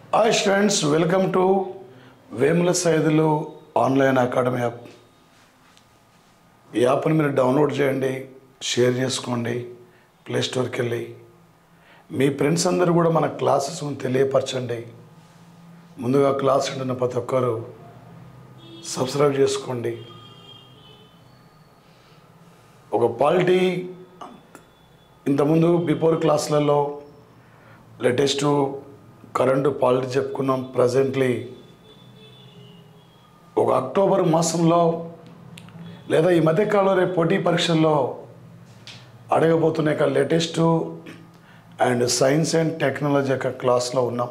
hi students welcome to Vemula Saidulu online academy app ఈ యాప్ని మీరు డౌన్లోడ్ చేయండి షేర్ చేసుకోండి ప్లే స్టోర్కి వెళ్ళి మీ ఫ్రెండ్స్ అందరూ కూడా మన క్లాసెస్ తెలియపరచండి ముందుగా క్లాస్ ఉంటున్న ప్రతి ఒక్కరు సబ్స్క్రైబ్ చేసుకోండి ఒక పాలిటీ ఇంతకుముందు బిఫోర్ క్లాసులలో లేటెస్ట్ కరెంటు పాలిటీ చెప్పుకున్నాం ప్రజెంట్లీ ఒక అక్టోబర్ మాసంలో లేదా ఈ మధ్యకాలంలో రేపు పోటీ పరీక్షల్లో అడగబోతున్న యొక్క latest and science and technology యొక్క క్లాస్లో ఉన్నాం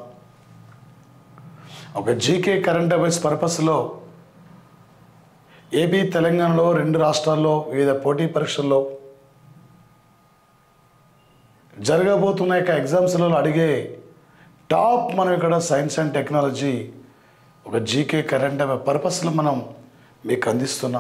ఒక జీకే కరెంట్ అఫైర్స్ పర్పస్లో ఏపీ తెలంగాణలో రెండు రాష్ట్రాల్లో వివిధ పోటీ పరీక్షల్లో జరగబోతున్న యొక్క ఎగ్జామ్స్లలో అడిగే టాప్ మనం ఇక్కడ సైన్స్ అండ్ టెక్నాలజీ ఒక జీకే కరెంట్ అఫైర్ పర్పస్లో మనం మీకు అందిస్తున్నాం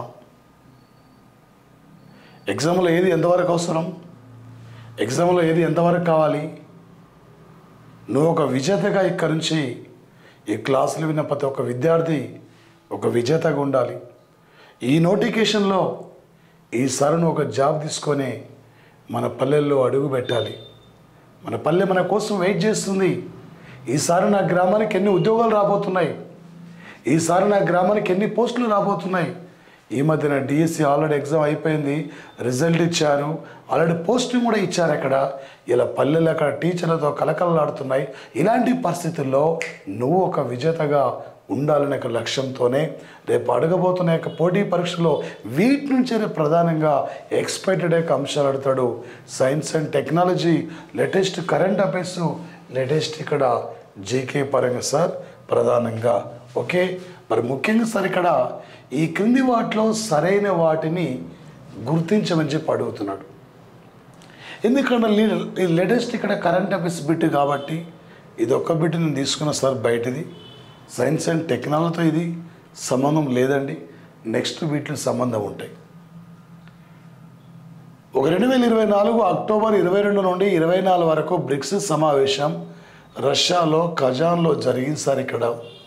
ఎగ్జామ్లో ఏది ఎంతవరకు అవసరం ఎగ్జామ్లో ఏది ఎంతవరకు కావాలి నువ్వు ఒక విజేతగా ఇక్కడి నుంచి ఈ క్లాసులు విన్న ప్రతి ఒక్క విద్యార్థి ఒక విజేతగా ఉండాలి ఈ నోటిఫికేషన్లో ఈసారి నువ్వు ఒక జాబ్ తీసుకొని మన పల్లెల్లో అడుగు పెట్టాలి మన పల్లె మన కోసం వెయిట్ చేస్తుంది ఈసారి నా గ్రామానికి ఎన్ని ఉద్యోగాలు రాబోతున్నాయి ఈసారి నా గ్రామానికి ఎన్ని పోస్టులు రాబోతున్నాయి ఈ మధ్యన డిఎస్సి ఆల్రెడీ ఎగ్జామ్ అయిపోయింది రిజల్ట్ ఇచ్చారు ఆల్రెడీ పోస్టింగ్ కూడా ఇచ్చారు అక్కడ ఇలా పల్లెలు అక్కడ టీచర్లతో కలకలలాడుతున్నాయి ఇలాంటి పరిస్థితుల్లో నువ్వు ఒక విజేతగా ఉండాలనే ఒక లక్ష్యంతోనే రేపు అడగబోతున్న యొక్క పోటీ పరీక్షలో వీటి నుంచే ప్రధానంగా ఎక్స్పెక్టెడ్ యొక్క అంశాలు అడుగుతాడు science and technology latest current affairs latest ఇక్కడ జీకే పరంగా సార్ ప్రధానంగా ఓకే మరి ముఖ్యంగా సార్ ఇక్కడ ఈ క్రింది వాటిలో సరైన వాటిని గుర్తించమని చెప్పి అడుగుతున్నాడు ఎందుకంటే లీ- ఈ లేటెస్ట్ ఇక్కడ కరెంట్ అఫైర్స్ బిట్ కాబట్టి ఇది ఒక్క బిట్ నేను తీసుకున్న సార్ బయటది సైన్స్ అండ్ టెక్నాలజీతో ఇది సంబంధం లేదండి నెక్స్ట్ వీటిలో సంబంధం ఉంటాయి ఒక రెండు వేల ఇరవై నాలుగు అక్టోబర్ ఇరవై రెండు నుండి ఇరవై నాలుగు వరకు బ్రిక్స్ సమావేశం రష్యాలో కజాన్లో జరిగింది సార్ ఇక్కడ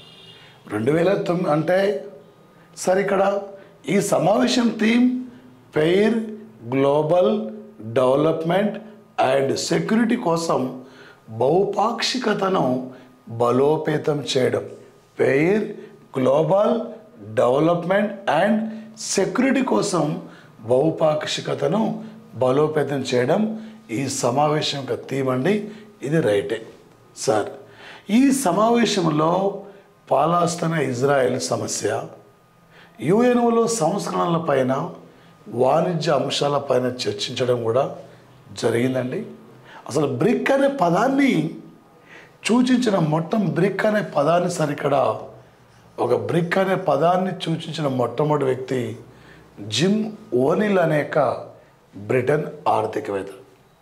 రెండు వేల తొమ్మిది అంటే సార్ ఇక్కడ ఈ సమావేశం theme fair global development and security కోసం బహుపాక్షికతను బలోపేతం చేయడం fair global development and security కోసం బహుపాక్షికతను బలోపేతం చేయడం ఈ సమావేశం యొక్క థీమ్ అండి ఇది రైటే సార్ ఈ సమావేశంలో పాలాస్తన ఇజ్రాయెల్ సమస్య యుఎన్ఓలో సంస్కరణలపైన వాణిజ్య అంశాలపైన చర్చించడం కూడా జరిగిందండి అసలు బ్రిక్ అనే పదాన్ని సూచించిన మొత్తం బ్రిక్ అనే పదాన్ని సరికడ ఒక బ్రిక్ అనే పదాన్ని సూచించిన మొట్టమొదటి వ్యక్తి జిమ్ ఓనిల్ అనేక బ్రిటన్ ఆర్థికవేత్త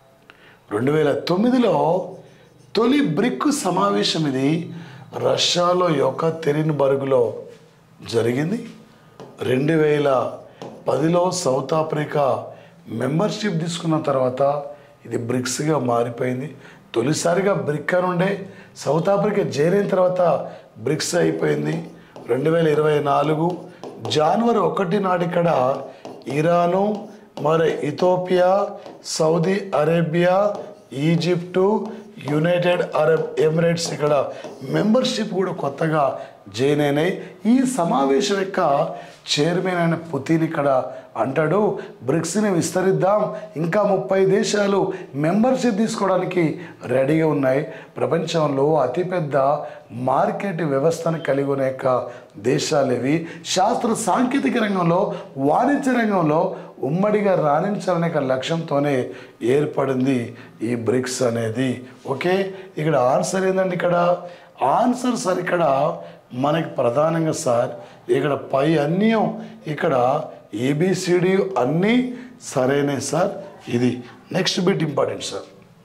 రెండు వేల తొమ్మిదిలో తొలి బ్రిక్ సమావేశం ఇది రష్యాలో యొక్క తెరిన్బర్గ్లో జరిగింది రెండు వేల పదిలో సౌత్ ఆఫ్రికా మెంబర్షిప్ తీసుకున్న తర్వాత ఇది బ్రిక్స్గా మారిపోయింది తొలిసారిగా బ్రిక్ అని ఉండే సౌత్ ఆఫ్రికా చేరిన తర్వాత బ్రిక్స్ అయిపోయింది రెండు వేల ఇరవై నాలుగు జనవరి ఒకటి నాటిక్కడ ఇరాను మరి Ethiopia Saudi Arabia Egypt United Arab Emirates ఇక్కడ మెంబర్షిప్ కూడా కొత్తగా జాయిన్ అయినాయి ఈ సమావేశం యొక్క చైర్మన్ అయిన పుతిన్ ఇక్కడ అంటాడు బ్రిక్స్ని విస్తరిద్దాం ఇంకా ముప్పై దేశాలు మెంబర్షిప్ తీసుకోవడానికి రెడీగా ఉన్నాయి ప్రపంచంలో అతిపెద్ద మార్కెట్ వ్యవస్థను కలిగి ఉన్న యొక్క దేశాలు ఇవి శాస్త్ర సాంకేతిక రంగంలో వాణిజ్య రంగంలో ఉమ్మడిగా రాణించాలనే ఒక లక్ష్యంతోనే ఏర్పడింది ఈ బ్రిక్స్ అనేది ఓకే ఇక్కడ ఆన్సర్ ఏంటండి ఇక్కడ ఆన్సర్ సార్ ఇక్కడ మనకి ప్రధానంగా సార్ ఇక్కడ పై అన్నీ ఇక్కడ ఏబిసిడి అన్నీ సరైనవి సార్ ఇది next bit important sir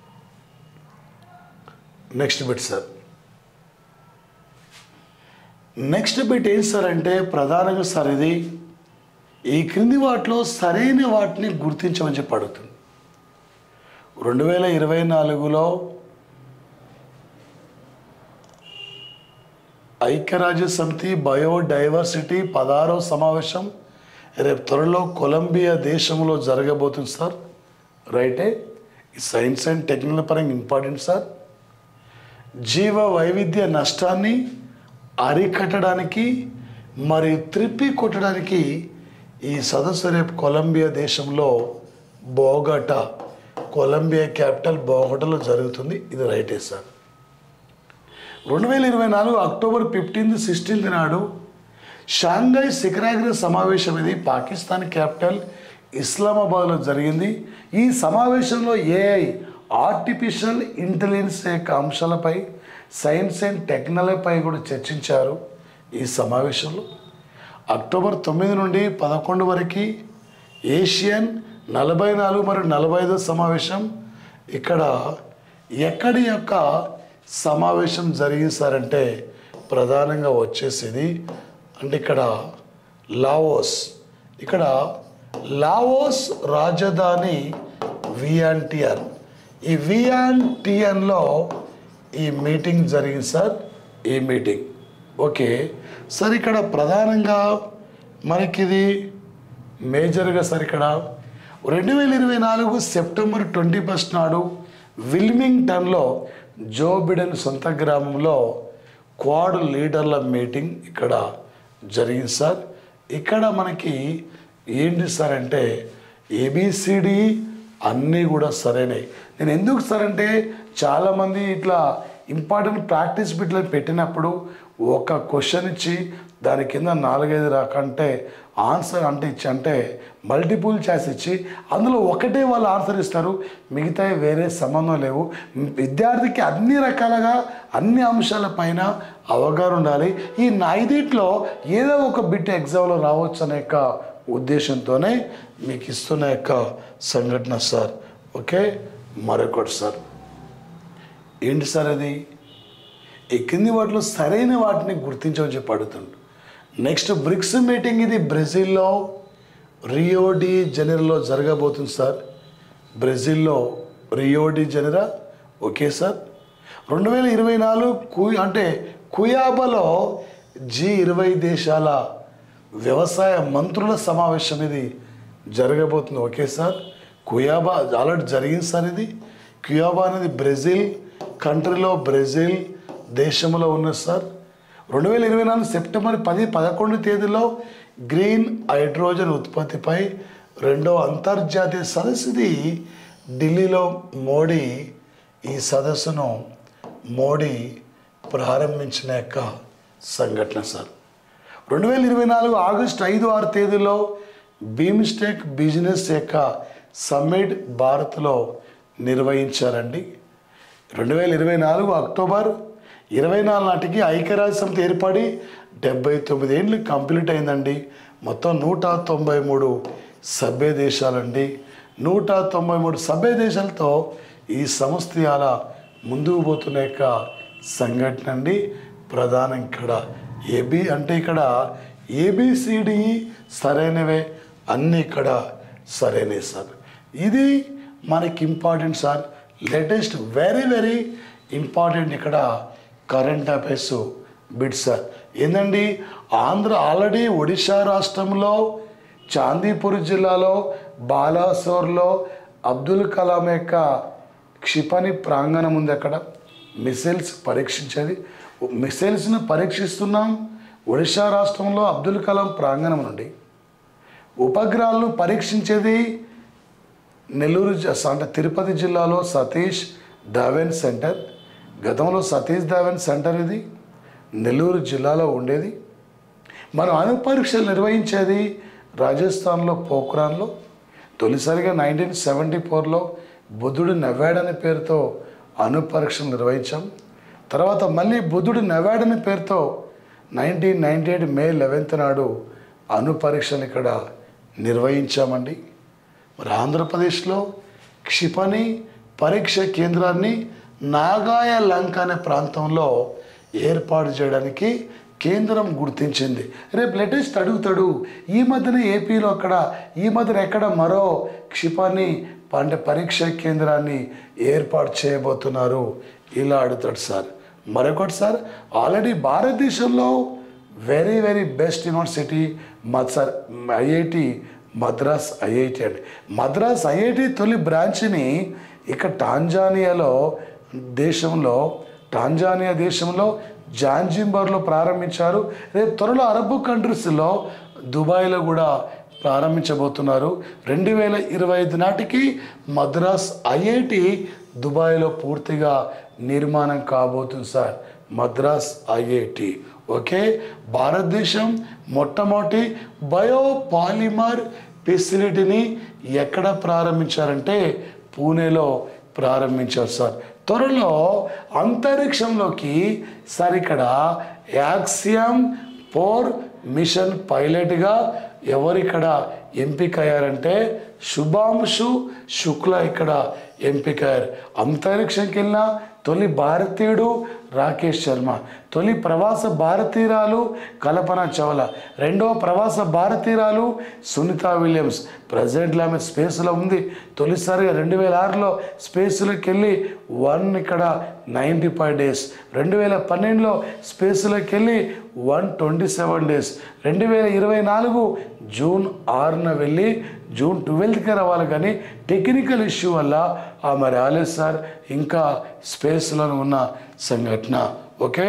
next bit sir next bit ఏం సార్ అంటే ప్రధానంగా సార్ ఇది ఈ క్రింది వాటిలో సరైన వాటిని గుర్తించమని చెప్పి అడుగుతుంది రెండు వేల ఇరవై నాలుగులో ఐక్యరాజ్య సమితి బయోడైవర్సిటీ పదహారవ సమావేశం రేపు త్వరలో కొలంబియా దేశంలో జరగబోతుంది సార్ రైటే ఈ సైన్స్ అండ్ టెక్నాలజీ పరంగా ఇంపార్టెంట్ సార్ జీవ వైవిధ్య నష్టాన్ని అరికట్టడానికి మరియు త్రిప్పి కొట్టడానికి ఈ సదస్సు రేపు కొలంబియా దేశంలో బోగటా కొలంబియా క్యాపిటల్ బోగటాలో జరుగుతుంది ఇది రైటే సార్ రెండు వేల ఇరవై నాలుగు అక్టోబర్ ఫిఫ్టీన్త్ సిక్స్టీన్త్ నాడు షాంఘై శిఖరాగ్ర సమావేశం ఇది పాకిస్తాన్ క్యాపిటల్ ఇస్లామాబాద్లో జరిగింది ఈ సమావేశంలో ఏఐ ఆర్టిఫిషియల్ ఇంటెలిజెన్స్ యొక్క అంశాలపై సైన్స్ అండ్ టెక్నాలజీపై కూడా చర్చించారు ఈ సమావేశంలో అక్టోబర్ తొమ్మిది నుండి పదకొండు వరకు ఏషియన్ నలభై నాలుగు మరియు నలభై ఐదో సమావేశం ఇక్కడ ఎక్కడి యొక్క సమావేశం జరిగింది సార్ అంటే ప్రధానంగా వచ్చేసేది అంటే ఇక్కడ లావోస్ ఇక్కడ లావోస్ రాజధాని వియాంటియన్ ఈ వియాంటియన్లో ఈ మీటింగ్ జరిగింది సార్ ఈ మీటింగ్ ఓకే సార్ ఇక్కడ ప్రధానంగా మనకిది మేజర్గా సార్ ఇక్కడ రెండు వేల ఇరవై నాలుగు సెప్టెంబర్ ట్వంటీ ఫస్ట్ నాడు విల్మింగ్టన్లో జో బిడెన్ సొంత గ్రామంలో క్వాడ్ లీడర్ల మీటింగ్ ఇక్కడ జరిగింది సార్ ఇక్కడ మనకి ఏంటి సార్ అంటే ఏబిసిడి అన్నీ కూడా సరైనవి నేను ఎందుకు సార్ అంటే చాలామంది ఇట్లా ఇంపార్టెంట్ ప్రాక్టీస్ బిట్లు పెట్టినప్పుడు ఒక క్వశ్చన్ ఇచ్చి దాని కింద నాలుగైదు రకంటే ఆన్సర్ అంటే ఇచ్చి అంటే మల్టిపుల్ చాయిస్ ఇచ్చి అందులో ఒకటే వాళ్ళు ఆన్సర్ ఇస్తారు మిగతా వేరే సంబంధం లేవు విద్యార్థికి అన్ని రకాలుగా అన్ని అంశాల పైన అవగాహన ఉండాలి ఈ ఐదిట్లో ఏదో ఒక బిట్ ఎగ్జామ్లో రావచ్చు అనే యొక్క ఉద్దేశంతోనే మీకు ఇస్తున్న యొక్క సంఘటన సార్ ఓకే మరొకటి సార్ ఏంటి సార్ అది ఈ కింది వాటిలో సరైన వాటిని గుర్తించమని చెప్పి అడుగుతుండు నెక్స్ట్ బ్రిక్స్ మీటింగ్ ఇది బ్రెజిల్లో రియోడి జెనెరాలో జరగబోతుంది సార్ బ్రెజిల్లో రియోడి జెనెరా ఓకే సార్ రెండు వేల ఇరవై నాలుగు కు అంటే కుయాబాలో జీ ఇరవై దేశాల వ్యవసాయ మంత్రుల సమావేశం ఇది జరగబోతుంది ఓకే సార్ కుయాబా ఆల్రెడీ జరిగింది సార్ ఇది క్యూయాబా అనేది బ్రెజిల్ కంట్రీలో బ్రెజిల్ దేశంలో ఉన్నది సార్ రెండు వేల ఇరవై నాలుగు సెప్టెంబర్ పది పదకొండు తేదీలో గ్రీన్ హైడ్రోజన్ ఉత్పత్తిపై రెండో అంతర్జాతీయ సదస్సు ఇది ఢిల్లీలో మోడీ ఈ సదస్సును మోడీ ప్రారంభించిన యొక్క సంఘటన సార్ రెండు వేల ఇరవై నాలుగు ఆగస్టు ఐదు ఆరు తేదీలో బీమ్స్టెక్ బిజినెస్ యొక్క సమ్మిట్ భారత్లో నిర్వహించారండి రెండు వేల ఇరవై నాలుగు అక్టోబర్ ఇరవై నాలుగు నాటికి ఐక్యరాజ్య సమితి ఏర్పడి డెబ్బై తొమ్మిది ఏళ్ళు కంప్లీట్ అయిందండి మొత్తం నూట తొంభై మూడు సభ్య దేశాలండి నూట తొంభై మూడు సభ్య దేశాలతో ఈ సంస్థ అలా ముందుకు పోతున్న యొక్క సంఘటన అండి ప్రధానం ఇక్కడ ఏబి అంటే ఇక్కడ ఏబిసిడి సరైనవే అన్నీ ఇక్కడ సరైనవి సార్ ఇది మనకి important sir latest very very important ఇక్కడ కరెంట్ అఫైర్స్ బిట్ సార్ ఏందండి ఆంధ్ర ఆల్రెడీ ఒడిశా రాష్ట్రంలో చాందీపూర్ జిల్లాలో బాలాసోర్లో అబ్దుల్ కలాం యొక్క క్షిపణి ప్రాంగణం ఉంది అక్కడ మిసైల్స్ పరీక్షించేది మిసైల్స్ను పరీక్షిస్తున్నాం ఒడిశా రాష్ట్రంలో అబ్దుల్ కలాం ప్రాంగణం నుండి ఉపగ్రహాలను పరీక్షించేది నెల్లూరు జ- అంటే తిరుపతి జిల్లాలో సతీష్ ధావెన్ సెంటర్ గతంలో సతీష్ ధావెన్ సెంటర్ ఇది నెల్లూరు జిల్లాలో ఉండేది మనం అణు పరీక్షలు నిర్వహించేది రాజస్థాన్లో పోఖ్రాన్లో తొలిసారిగా నైన్టీన్ సెవెంటీ ఫోర్లో బుద్ధుడు నవ్వాడనే పేరుతో అణు పరీక్షలు నిర్వహించాం తర్వాత మళ్ళీ బుద్ధుడు నవ్వాడనే పేరుతో nineteen ninety eight May eleventh నాడు అణు పరీక్షలు ఇక్కడ నిర్వహించామండి మరి ఆంధ్రప్రదేశ్లో క్షిపణి పరీక్ష కేంద్రాన్ని నాగాయ లంక అనే ప్రాంతంలో ఏర్పాటు చేయడానికి కేంద్రం గుర్తించింది రేపు లేటెస్ట్ అడుగుతాడు ఈ మధ్యన ఏపీలో అక్కడ ఈ మధ్యన ఎక్కడ మరో క్షిపణి అంటే పరీక్ష కేంద్రాన్ని ఏర్పాటు చేయబోతున్నారు ఇలా అడుగుతాడు సార్ మరొకటి సార్ ఆల్రెడీ భారతదేశంలో వెరీ వెరీ బెస్ట్ యూనివర్సిటీ మద్సర్ ఐఐటి మద్రాస్ ఐఐటి అండి మద్రాస్ ఐఐటి తొలి బ్రాంచ్ని ఇక టాంజానియాలో దేశంలో టాంజానియా దేశంలో జాంజింబర్లో ప్రారంభించారు రేపు త్వరలో అరబ్ కంట్రీస్లో దుబాయ్లో కూడా ప్రారంభించబోతున్నారు రెండు వేల ఇరవై ఐదు నాటికి మద్రాస్ ఐఐటి దుబాయ్లో పూర్తిగా నిర్మాణం కాబోతుంది సార్ మద్రాస్ ఐఐటి ఓకే భారతదేశం మొట్టమొదటి బయోపాలిమర్ ఫెసిలిటీని ఎక్కడ ప్రారంభించారంటే పూణేలో ప్రారంభించారు సార్ త్వరలో అంతరిక్షంలోకి సార్ ఇక్కడ యాక్సియం ఫోర్ మిషన్ పైలట్గా ఎవరిక్కడ ఎంపికయ్యారంటే శుభాంశు శుక్ల ఇక్కడ ఎంపికయ్యారు అంతరిక్షంకి వెళ్ళిన తొలి భారతీయుడు రాకేష్ శర్మ తొలి ప్రవాస భారతీయురాలు కల్పన చౌలా రెండవ ప్రవాస భారతీయురాలు సునీత విలియమ్స్ ప్రజెంట్లో ఆమె స్పేస్లో ఉంది తొలిసారిగా రెండు వేల ఆరులో స్పేస్లోకి వెళ్ళి వన్ ఇక్కడ నైంటీ ఫైవ్ డేస్ రెండు వేల పన్నెండులో స్పేస్లోకి వెళ్ళి వన్ ట్వంటీ సెవెన్ డేస్ రెండు వేల ఇరవై నాలుగు జూన్ ఆరున వెళ్ళి జూన్ ట్వెల్త్కి రావాలి కానీ టెక్నికల్ ఇష్యూ వల్ల ఆమె రాలేదు సార్ ఇంకా స్పేస్లో ఉన్న సంఘటన ఓకే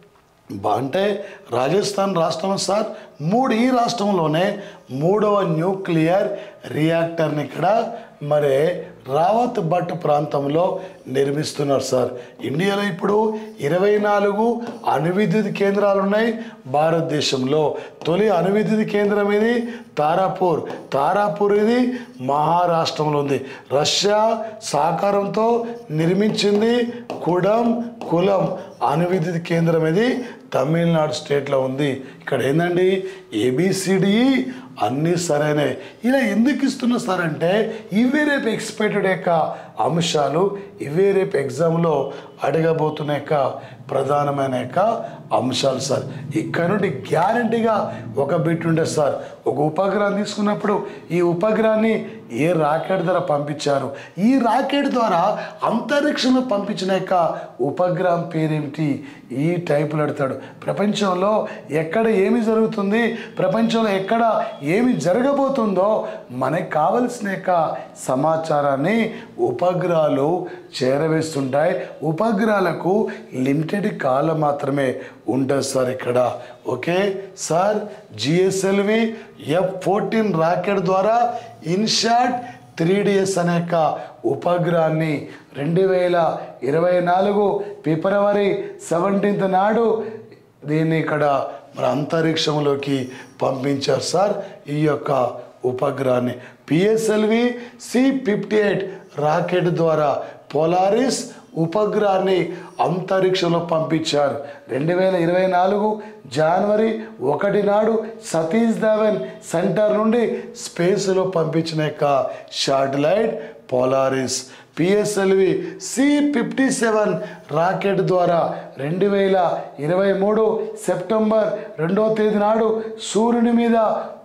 బా- అంటే రాజస్థాన్ రాష్ట్రం సార్ మూడు ఈ రాష్ట్రంలోనే మూడవ న్యూక్లియర్ రియాక్టర్ని ఇక్కడ మరి రావత్ భట్ ప్రాంతంలో నిర్మిస్తున్నారు సార్ ఇండియాలో ఇప్పుడు ఇరవై నాలుగు అణువిద్యుత్ కేంద్రాలు ఉన్నాయి భారతదేశంలో తొలి అణువిద్యుత్ కేంద్రం ఇది తారాపూర్ తారాపూర్ ఇది మహారాష్ట్రంలో ఉంది రష్యా సహకారంతో నిర్మించింది కుడం కులం అణువిద్యుత్ కేంద్రం ఇది తమిళనాడు స్టేట్లో ఉంది ఇక్కడ ఏందండి ఏబిసిడిఈ అన్నీ సరైనవి ఇలా ఎందుకు ఇస్తున్నా సార్ అంటే ఇవే రేపు ఎక్స్పెక్టెడ్ యొక్క అంశాలు ఇవే రేపు ఎగ్జామ్లో అడగబోతున్న యొక్క ప్రధానమైన యొక్క అంశాలు సార్ ఇక్కడ నుండి గ్యారంటీగా ఒక బిట్ ఉండే సార్ ఒక ఉపగ్రహం తీసుకున్నప్పుడు ఈ ఉపగ్రహాన్ని ఏ రాకెట్ ద్వారా పంపించారు ఈ రాకెట్ ద్వారా అంతరిక్షంలో పంపించిన యొక్క ఉపగ్రహం పేరేమిటి ఈ టైపులు అడతాడు ప్రపంచంలో ఎక్కడ ఏమి జరుగుతుంది ప్రపంచంలో ఎక్కడ ఏమి జరగబోతుందో మనకు కావలసిన యొక్క సమాచారాన్ని ఉపగ్రహాలు చేరవేస్తుంటాయి ఉపగ్రహాలకు లిమిటెడ్ కాలం మాత్రమే ఉంటుంది సార్ ఇక్కడ okay sir GSLV F fourteen rocket ద్వారా ఇన్షాట్ త్రీ డిఎస్ అనే యొక్క ఉపగ్రహాన్ని రెండు వేల ఇరవై నాలుగు ఫిబ్రవరి సెవెంటీన్త్ నాడు దీన్ని ఇక్కడ మన అంతరిక్షంలోకి పంపించారు సార్ ఈ యొక్క ఉపగ్రహాన్ని PSLV C fifty eight rocket ద్వారా పోలారిస్ ఉపగ్రహాన్ని అంతరిక్షంలో పంపించారు రెండు వేల ఇరవై నాలుగు జనవరి ఒకటి నాడు సతీష్ ధవన్ సెంటర్ నుండి స్పేస్లో పంపించిన యొక్క satellite Polaris PSLV C fifty seven rocket ద్వారా రెండు వేల ఇరవై మూడు సెప్టెంబర్ రెండవ తేదీ నాడు సూర్యుని మీద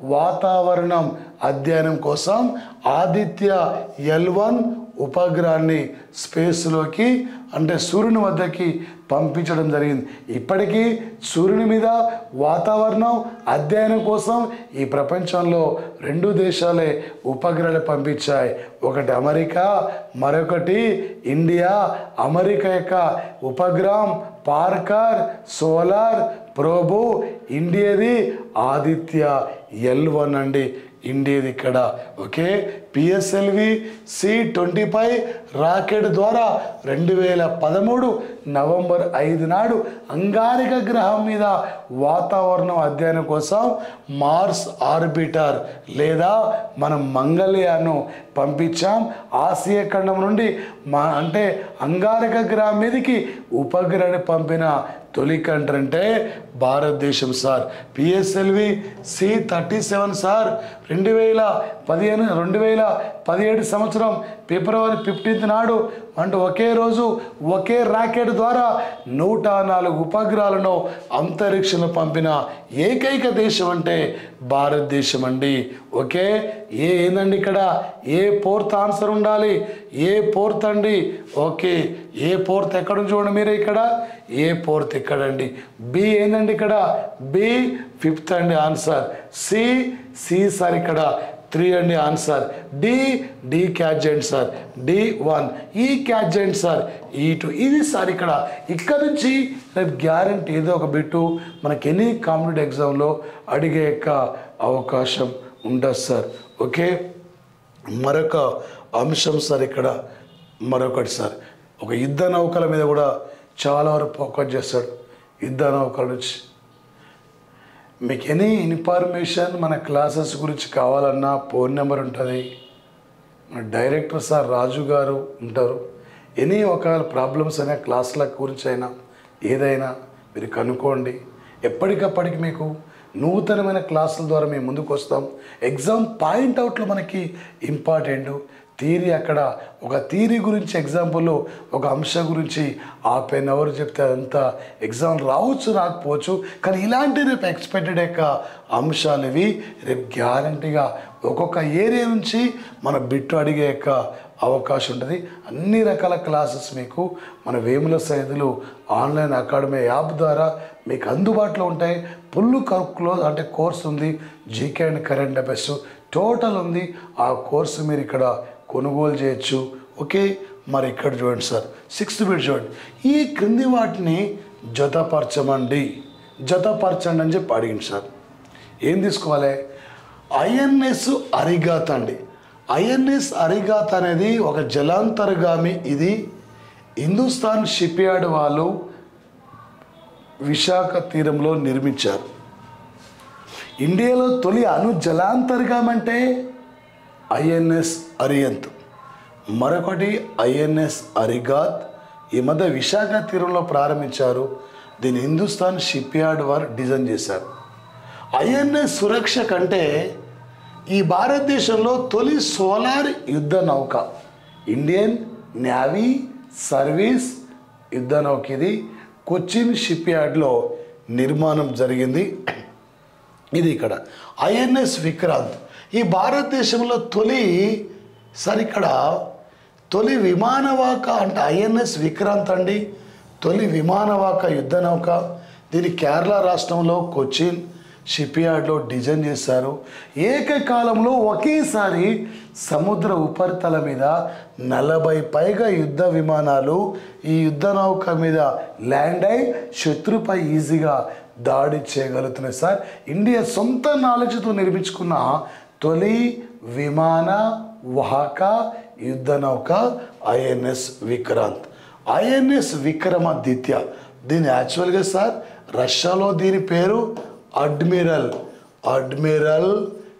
వాతావరణం అధ్యయనం కోసం ఆదిత్య ఎల్ వన్ ఉపగ్రహాన్ని స్పేస్లోకి అంటే సూర్యుని వద్దకి పంపించడం జరిగింది ఇప్పటికీ సూర్యుని మీద వాతావరణం అధ్యయనం కోసం ఈ ప్రపంచంలో రెండు దేశాలే ఉపగ్రహాలు పంపించాయి ఒకటి అమెరికా మరొకటి ఇండియా అమెరికా యొక్క ఉపగ్రహం పార్కర్ సోలార్ ప్రోబో ఇండియాది ఆదిత్య ఎల్ వన్ అండి ఇండియాది ఇక్కడ okay PSLV C twenty five rocket ద్వారా రెండు వేల పదమూడు నవంబర్ ఐదు నాడు అంగారిక గ్రహం మీద వాతావరణం అధ్యయనం కోసం మార్స్ ఆర్బిటర్ లేదా మనం మంగళయాను పంపించాం ఆసియా ఖండం నుండి మా అంటే అంగారక గ్రహం మీదకి ఉపగ్రహాన్ని పంపిన తొలి కంట్రీ అంటే భారతదేశం sir PSLV C thirty seven sir రెండు వేల పదిహేను రెండు వేల వేల పదిహేడు సంవత్సరం ఫిబ్రవరి ఫిఫ్టీన్త్ నాడు అంటే ఒకే రోజు ఒకే రాకెట్ ద్వారా నూట నాలుగు ఉపగ్రహాలను అంతరిక్షంలో పంపిన ఏకైక దేశం అంటే భారతదేశం అండి ఓకే ఏ ఏందండి ఇక్కడ ఏ ఫోర్త్ ఆన్సర్ ఉండాలి ఏ ఫోర్త్ అండి ఓకే ఏ ఫోర్త్ ఎక్కడ ఉంది చూడండి మీరు ఇక్కడ ఏ ఫోర్త్ ఎక్కడండి బి ఏందండి ఇక్కడ బి ఫిఫ్త్ అండి ఆన్సర్ సి సి సార్ ఇక్కడ త్రీ అండి ఆన్సర్ డి డి క్యాజెంట్ సార్ డి వన్ ఈ క్యాజెంట్ సార్ ఈ టూ ఇది సార్ ఇక్కడ ఇక్కడ నుంచి రేపు గ్యారంటీ ఏదో ఒక బిట్టు మనకి ఎనీ కాంపిటేటివ్ ఎగ్జామ్లో అడిగే యొక్క అవకాశం ఉండదు సార్ ఓకే మరొక అంశం సార్ ఇక్కడ మరొకటి సార్ ఒక యుద్ధ నౌకల మీద కూడా చాలా వరకు ఫోకస్ చేస్తాడు యుద్ధ నౌకల నుంచి మీకు ఎనీ ఇన్ఫర్మేషన్ మన క్లాసెస్ గురించి కావాలన్నా ఫోన్ నెంబర్ ఉంటుంది మన డైరెక్టర్ సార్ రాజు గారు ఉంటారు ఎనీ ఒక ప్రాబ్లమ్స్ అయినా క్లాసుల గురించి అయినా ఏదైనా మీరు కనుక్కోండి ఎప్పటికప్పటికి మీకు నూతనమైన క్లాసుల ద్వారా మేము ముందుకు వస్తాం ఎగ్జామ్ పాయింట్ అవుట్లో మనకి ఇంపార్టెంట్ థీరీ అక్కడ ఒక థీరీ గురించి ఎగ్జాంపుల్ ఒక అంశం గురించి ఆ పెన్ ఎవరు చెప్తే అదంతా ఎగ్జామ్ రావచ్చు రాకపోవచ్చు కానీ ఇలాంటి రేపు ఎక్స్పెక్టెడ్ యొక్క అంశాలు ఇవి రేపు గ్యారంటీగా ఒక్కొక్క ఏరియా నుంచి మన బిట్టు అడిగే యొక్క అవకాశం ఉంటుంది అన్ని రకాల క్లాసెస్ మీకు మన Vemula Saidulu online academy app ద్వారా మీకు అందుబాటులో ఉంటాయి ఫుల్ క్లోజ్ అంటే కోర్స్ ఉంది GK and current affairs total ఉంది ఆ కోర్సు మీరు ఇక్కడ కొనుగోలు చేయొచ్చు ఓకే మరి ఇక్కడ చూడండి సార్ సిక్స్త్ బిట్ చూడండి ఈ క్రింది వాటిని జతపరచమండి జతపరచండి అని చెప్పి అడిగింది సార్ ఏం తీసుకోవాలి ఐఎన్ఎస్ అరిగాత్ అండి ఐఎన్ఎస్ అరిగాత్ అనేది ఒక జలాంతర్గామి ఇది హిందుస్థాన్ షిప్ యార్డ్ వాళ్ళు విశాఖ తీరంలో నిర్మించారు ఇండియాలో తొలి అణు జలాంతర్గామంటే ఐఎన్ఎస్ అరియంత్ మరొకటి ఐఎన్ఎస్ అరిగాత్ ఈ మధ్య విశాఖ తీరంలో ప్రారంభించారు దీన్ని హిందుస్థాన్ షిప్ యార్డ్ వారు డిజైన్ చేశారు ఐఎన్ఎస్ సురక్ష కంటే ఈ భారతదేశంలో తొలి సోలార్ యుద్ధ నౌక ఇండియన్ నేవీ సర్వీస్ యుద్ధ నౌక ఇది కొచ్చిన్ షిప్ యార్డ్లో నిర్మాణం జరిగింది ఇది ఇక్కడ ఐఎన్ఎస్ విక్రాంత్ ఈ భారతదేశంలో తొలి సార్ ఇక్కడ తొలి విమానవాక అంటే ఐఎన్ఎస్ విక్రాంత్ అండి తొలి విమానవాక యుద్ధ నౌక దీన్ని కేరళ రాష్ట్రంలో కొచ్చిన్ షిప్ యార్డ్లో డిజైన్ చేశారు ఏకకాలంలో ఒకేసారి సముద్ర ఉపరితల మీద నలభై పైగా యుద్ధ విమానాలు ఈ యుద్ధ నౌక మీద ల్యాండ్ అయి శత్రుపై ఈజీగా దాడి చేయగలుగుతున్నాయి సార్ ఇండియా సొంత నాలెడ్జ్తో నిర్మించుకున్న తొలి విమాన వాహక యుద్ధ నౌక ఐఎన్ఎస్ విక్రాంత్ ఐఎన్ఎస్ విక్రమాదిత్య దీని యాక్చువల్గా సార్ రష్యాలో దీని పేరు admiral admiral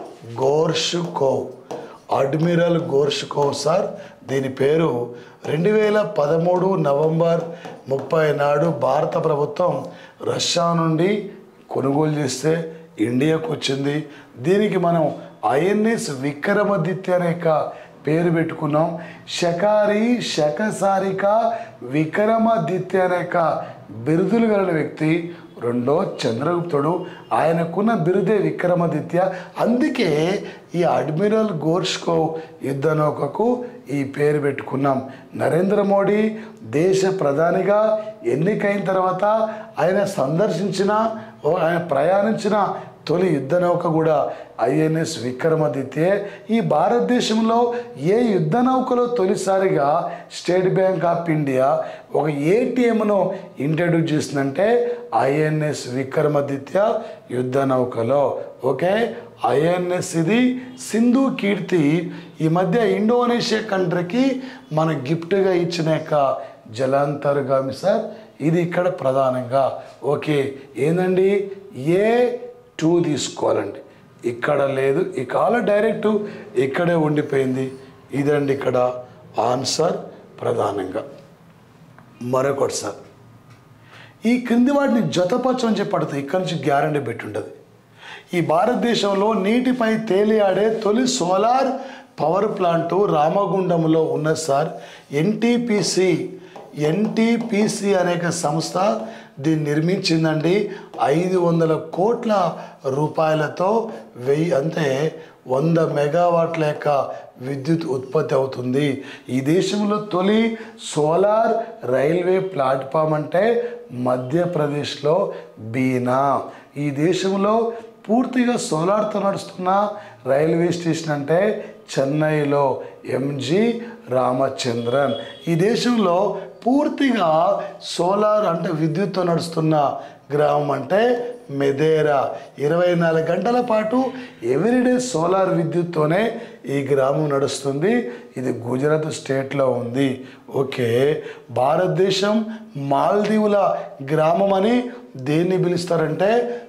Gorshkov admiral Gorshkov sir దీని పేరు రెండు వేల పదమూడు నవంబర్ ముప్పై నాడు భారత ప్రభుత్వం రష్యా నుండి కొనుగోలు చేస్తే ఇండియాకు వచ్చింది దీనికి మనం ఐఎన్ఎస్ విక్రమాదిత్య అనే యొక్క పేరు పెట్టుకున్నాం శకారి శకసారిక విక్రమాదిత్య అనే యొక్క బిరుదులు కలిగిన వ్యక్తి రెండో చంద్రగుప్తుడు ఆయనకున్న బిరుదే విక్రమాదిత్య అందుకే ఈ అడ్మిరల్ గోర్ష్కోవ్ యుద్ధ నౌకకు ఈ పేరు పెట్టుకున్నాం నరేంద్ర మోడీ దేశ ప్రధానిగా ఎన్నికైన తర్వాత ఆయన సందర్శించిన ఓ ఆయన ప్రయాణించిన తొలి యుద్ధ నౌక కూడా ఐఎన్ఎస్ విక్రమాదిత్య ఈ భారతదేశంలో ఏ యుద్ధ నౌకలో తొలిసారిగా స్టేట్ బ్యాంక్ ఆఫ్ ఇండియా ఒక ఏటీఎంను ఇంట్రడ్యూస్ చేసిందంటే ఐఎన్ఎస్ విక్రమాదిత్య యుద్ధ నౌకలో ఓకే ఐఎన్ఎస్ ఇది సింధు కీర్తి ఈ మధ్య ఇండోనేషియా కంట్రీకి మన గిఫ్ట్గా ఇచ్చిన యొక్క జలాంతర్గామి సార్ ఇది ఇక్కడ ప్రధానంగా ఓకే ఏందండి ఏ టూ తీసుకోవాలండి ఇక్కడ లేదు ఈ కాల డైరెక్ట్ ఇక్కడే ఉండిపోయింది ఇదండి ఇక్కడ ఆన్సర్ ప్రధానంగా మరొకటి సార్ ఈ క్రింది వాటిని జతపరచమని చెప్పి అడుగుతుంది ఇక్కడ నుంచి గ్యారంటీ పెట్టి ఉంటుంది ఈ భారతదేశంలో నీటిపై తేలియాడే తొలి సోలార్ పవర్ ప్లాంటు రామగుండంలో ఉన్నది సార్ ఎన్టీపీసీ ఎన్టీపీసీ అనేక సంస్థ దీన్ని నిర్మించిందండి ఐదు వందల కోట్ల రూపాయలతో వెయ్యి అంటే వంద మెగావాట్ల యొక్క విద్యుత్ ఉత్పత్తి అవుతుంది ఈ దేశంలో తొలి సోలార్ రైల్వే ప్లాట్ఫామ్ అంటే మధ్యప్రదేశ్లో బీనా ఈ దేశంలో పూర్తిగా సోలార్తో నడుస్తున్న రైల్వే స్టేషన్ అంటే చెన్నైలో ఎంజి రామచంద్రన్ ఈ దేశంలో పూర్తిగా సోలార్ అంటే విద్యుత్తో నడుస్తున్న గ్రామం అంటే మెదేరా ఇరవై నాలుగు గంటల పాటు ఎవ్రీడే సోలార్ విద్యుత్తోనే ఈ గ్రామం నడుస్తుంది ఇది గుజరాత్ స్టేట్లో ఉంది ఓకే భారతదేశం మాల్దీవుల గ్రామం అని దేన్ని పిలుస్తారంటే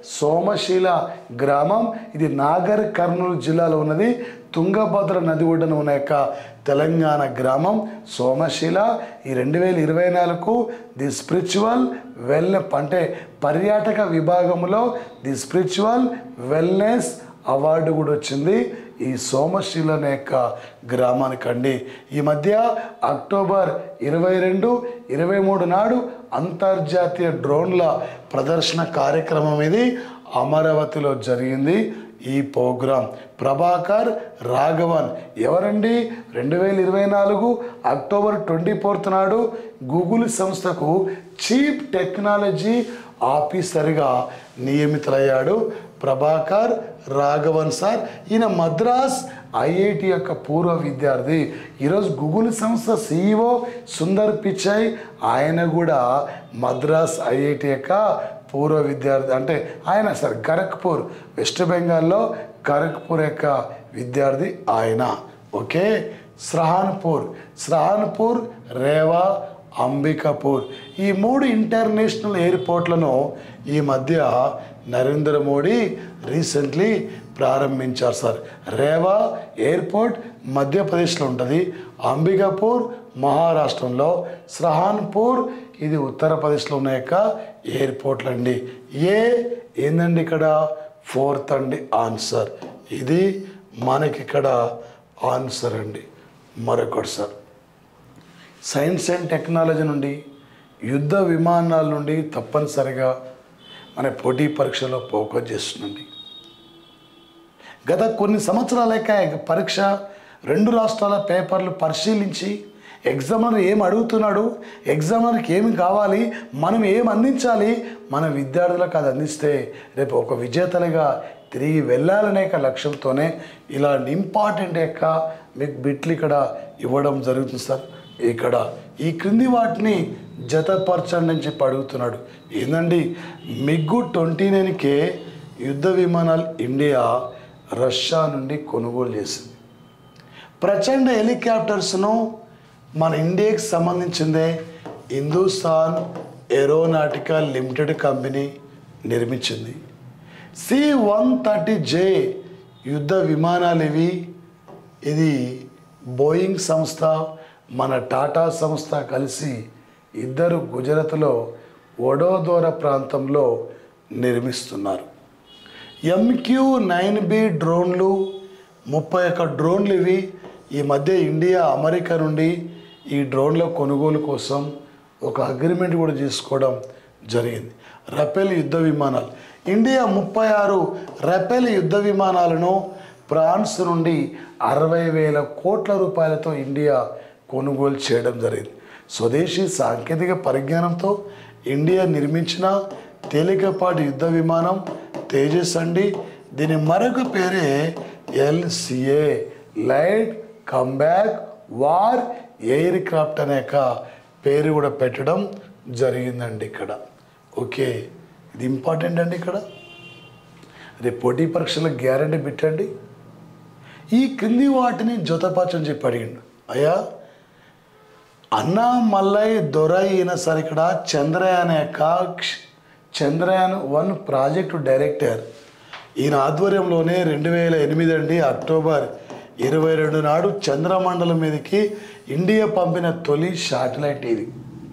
సోమశీల గ్రామం ఇది నాగర్ కర్నూలు జిల్లాలో ఉన్నది తుంగభద్ర నది ఒడ్డున ఉన్న యొక్క తెలంగాణ గ్రామం సోమశీల ఈ రెండు వేల ఇరవై నాలుగు ది స్పిరిచువల్ వెల్ అంటే పర్యాటక విభాగంలో ది స్పిరిచువల్ వెల్నెస్ అవార్డు కూడా వచ్చింది ఈ సోమశీల అనే యొక్క గ్రామానికండి ఈ మధ్య అక్టోబర్ ఇరవై రెండు ఇరవై మూడు నాడు అంతర్జాతీయ డ్రోన్ల ప్రదర్శన కార్యక్రమం ఇది అమరావతిలో జరిగింది ఈ ప్రోగ్రాం ప్రభాకర్ రాఘవన్ ఎవరండి రెండు వేల ఇరవై నాలుగు అక్టోబర్ ట్వంటీ ఫోర్త్ నాడు గూగుల్ సంస్థకు చీఫ్ టెక్నాలజీ ఆఫీసర్గా నియమితులయ్యాడు ప్రభాకర్ రాఘవన్ సార్ ఈయన మద్రాస్ ఐఐటి యొక్క పూర్వ విద్యార్థి ఈరోజు గూగుల్ సంస్థ సిఇఓ సుందర్ పిచాయ్ ఆయన కూడా మద్రాస్ ఐఐటి యొక్క పూర్వ విద్యార్థి అంటే ఆయన సార్ ఖరగ్పూర్ వెస్ట్ బెంగాల్లో ఖరగ్పూర్ యొక్క విద్యార్థి ఆయన ఓకే స్రహాన్పూర్ స్రహాన్పూర్ రేవా అంబికాపూర్ ఈ మూడు ఇంటర్నేషనల్ ఎయిర్పోర్ట్లను ఈ మధ్య నరేంద్ర మోడీ రీసెంట్లీ ప్రారంభించారు సార్ రేవా ఎయిర్పోర్ట్ మధ్యప్రదేశ్లో ఉంటుంది అంబికాపూర్ మహారాష్ట్రంలో స్రహాన్పూర్ ఇది ఉత్తరప్రదేశ్లో ఉన్న యొక్క ఎయిర్పోర్ట్లు అండి ఏ ఏందండి ఇక్కడ ఫోర్త్ అండి ఆన్సర్ ఇది మనకి ఇక్కడ ఆన్సర్ అండి మరొకటి సార్ సైన్స్ అండ్ టెక్నాలజీ నుండి యుద్ధ విమానాల నుండి తప్పనిసరిగా మన పోటీ పరీక్షలో ఫోకస్ చేస్తుందండి గత కొన్ని సంవత్సరాల యొక్క పరీక్ష రెండు రాష్ట్రాల పేపర్లు పరిశీలించి ఎగ్జామినర్ ఏం అడుగుతున్నాడు ఎగ్జామినర్కి ఏమి కావాలి మనం ఏం అందించాలి మన విద్యార్థులకు అది అందిస్తే రేపు ఒక విజేతలుగా తిరిగి వెళ్ళాలనే యొక్క లక్ష్యంతోనే ఇలాంటి ఇంపార్టెంట్ యొక్క మీకు బిట్లు ఇక్కడ ఇవ్వడం జరుగుతుంది సార్ ఇక్కడ ఈ క్రింది వాటిని జతపరచండి అని చెప్పి అడుగుతున్నాడు ఏందండి మిగ్గు ట్వంటీ నైన్కే యుద్ధ విమానాలు ఇండియా రష్యా నుండి కొనుగోలు చేసింది ప్రచండ హెలికాప్టర్స్ను మన ఇండియాకి సంబంధించిందే హిందుస్థాన్ ఏరోనాటికల్ లిమిటెడ్ కంపెనీ నిర్మించింది సి వన్ థర్టీ జే యుద్ధ విమానాలు ఇవి ఇది బోయింగ్ సంస్థ మన టాటా సంస్థ కలిసి ఇద్దరు గుజరాత్లో వడోదోర ప్రాంతంలో నిర్మిస్తున్నారు ఎంక్యూ నైన్ బి డ్రోన్లు ముప్పై ఒక్క డ్రోన్లు ఇవి ఈ మధ్య ఇండియా అమెరికా నుండి ఈ డ్రోన్ల కొనుగోలు కోసం ఒక అగ్రిమెంట్ కూడా చేసుకోవడం జరిగింది రఫేల్ యుద్ధ విమానాలు ఇండియా ముప్పై ఆరు రఫేల్ యుద్ధ విమానాలను ఫ్రాన్స్ నుండి అరవై వేల కోట్ల రూపాయలతో ఇండియా కొనుగోలు చేయడం జరిగింది స్వదేశీ సాంకేతిక పరిజ్ఞానంతో ఇండియా నిర్మించిన తేలికపాటి యుద్ధ విమానం తేజస్ అండి దీని మరొక పేరే LCA light combat war aircraft అనే యొక్క పేరు కూడా పెట్టడం జరిగిందండి ఇక్కడ ఓకే ఇది ఇంపార్టెంట్ అండి ఇక్కడ రేపు పోటీ పరీక్షలకు గ్యారంటీ పెట్టండి ఈ క్రింది వాటిని జతపరచని చెప్పి అడిగిండు అయ్యా అన్నా మల్లయ్య దొర ఈయన సార్ ఇక్కడ చంద్రయాన్ యొక్క క్ష- చంద్రయాన్ వన్ ప్రాజెక్టు డైరెక్టర్ ఈయన ఆధ్వర్యంలోనే రెండు వేల ఎనిమిది అండి అక్టోబర్ ఇరవై రెండు నాడు చంద్రమండలం మీదకి ఇండియా పంపిన తొలి శాటిలైట్ ఇది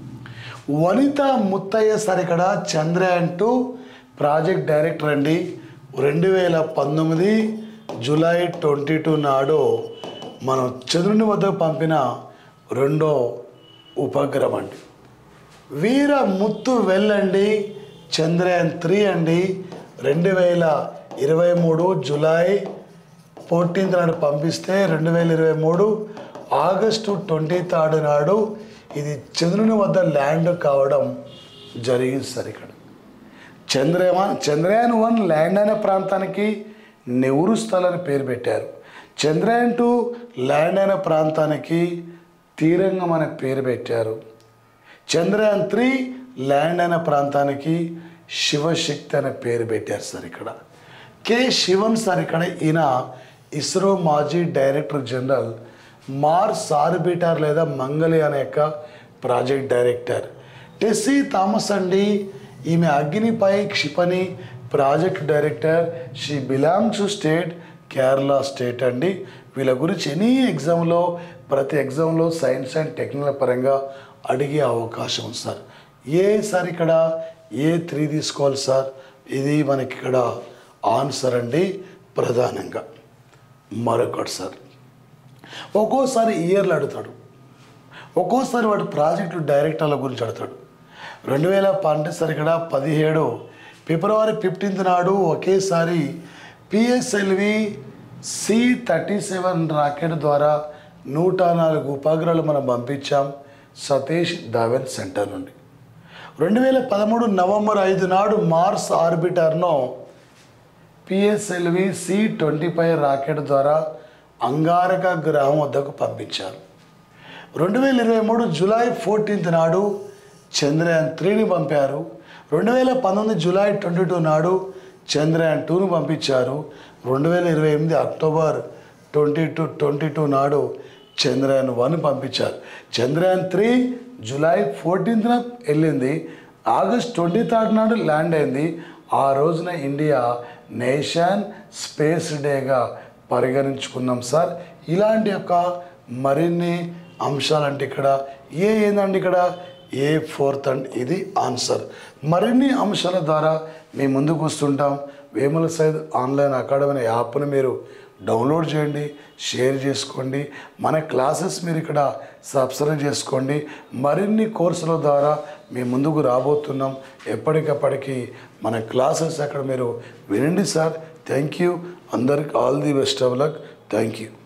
వనిత ముత్తయ్య సార్ ఇక్కడ చంద్రయాన్ టూ ప్రాజెక్ట్ డైరెక్టర్ అండి రెండు వేల పంతొమ్మిది జూలై ట్వంటీ టూ నాడు మనం చంద్రుని వద్దకు పంపిన రెండో ఉపగ్రహం అండి వీర ముత్తు వెళ్ళండి చంద్రయాన్ త్రీ అండి రెండు వేల ఇరవై మూడు జూలై ఫోర్టీన్త్ నాడు పంపిస్తే రెండు వేల ఇరవై మూడు ఆగస్టు ట్వంటీ థర్డ్ నాడు ఇది చంద్రుని వద్ద ల్యాండ్ కావడం జరిగింది సార్ ఇక్కడ చంద్రయాన్ చంద్రయాన్ వన్ ల్యాండ్ అయిన ప్రాంతానికి నెహ్రూ స్థల్ అని పేరు పెట్టారు చంద్రయాన్ టూ ల్యాండ్ అయిన ప్రాంతానికి తీరంగం అనే పేరు పెట్టారు చంద్రయాన్ త్రీ ల్యాండ్ అయిన ప్రాంతానికి శివశక్తి అనే పేరు పెట్టారు సార్ ఇక్కడ కె శివన్ సార్ ఇక్కడ ఈయన ఇస్రో మాజీ డైరెక్టర్ జనరల్ మార్స్ ఆర్బిటర్ లేదా మంగళి అనే యొక్క ప్రాజెక్ట్ డైరెక్టర్ టెస్సీ థామస్ అండి ఈమె అగ్నిపై క్షిపణి project director she belongs to state Kerala state అండి వీళ్ళ గురించి ఎనీ ఎగ్జామ్లో ప్రతి ఎగ్జామ్లో సైన్స్ అండ్ టెక్నాలజీ పరంగా అడిగే అవకాశం ఉంది సార్ ఏ సార్ ఇక్కడ ఏ త్రీ తీసుకోవాలి సార్ ఇది మనకి ఇక్కడ ఆన్సర్ అండి ప్రధానంగా మరొకటి సార్ ఒక్కోసారి ఇయర్లు అడుగుతాడు ఒక్కోసారి వాడు ప్రాజెక్టు డైరెక్టర్ల గురించి అడుగుతాడు రెండు వేల పన్నెండు సార్ ఇక్కడ పదిహేడు ఫిబ్రవరి ఫిఫ్టీన్త్ నాడు ఒకేసారి PSLV C thirty seven rocket ద్వారా నూట నాలుగు ఉపగ్రహాలు మనం పంపించాం సతీష్ ధావన్ సెంటర్ నుండి రెండు వేల పదమూడు నవంబర్ ఐదు నాడు మార్స్ ఆర్బిటర్ను PSLV C twenty five rocket ద్వారా అంగారక గ్రహం వద్దకు పంపించారు రెండు వేల ఇరవై మూడు జూలై ఫోర్టీన్త్ నాడు చంద్రయాన్ త్రీని పంపారు రెండు వేల పంతొమ్మిది జూలై ట్వంటీ టూ నాడు చంద్రయాన్ టూను పంపించారు రెండు వేల ఇరవై ఎనిమిది October twenty two twenty two నాడు చంద్రయాన్ వన్ పంపించారు చంద్రయాన్ త్రీ జూలై ఫోర్టీన్త్న వెళ్ళింది ఆగస్ట్ ట్వంటీ థర్డ్ నాడు ల్యాండ్ అయింది ఆ రోజున ఇండియా నేషన్ స్పేస్ డేగా పరిగణించుకున్నాం సార్ ఇలాంటి యొక్క మరిన్ని అంశాలంటే ఇక్కడ ఏ ఏందండి ఇక్కడ ఏ ఫోర్త్ అండ్ ఇది ఆన్సర్ మరిన్ని అంశాల ద్వారా మీ ముందుకు వస్తుంటాం వేముల సైద్ ఆన్లైన్ అకాడమీ అనే యాప్ను మీరు డౌన్లోడ్ చేయండి షేర్ చేసుకోండి మన క్లాసెస్ మీరు ఇక్కడ సబ్స్క్రైబ్ చేసుకోండి మరిన్ని కోర్సుల ద్వారా మీ ముందుకు రాబోతున్నాం ఎప్పటికప్పటికి మన క్లాసెస్ అక్కడ మీరు వినండి సార్ థ్యాంక్ యూ అందరికి all the best of luck thank you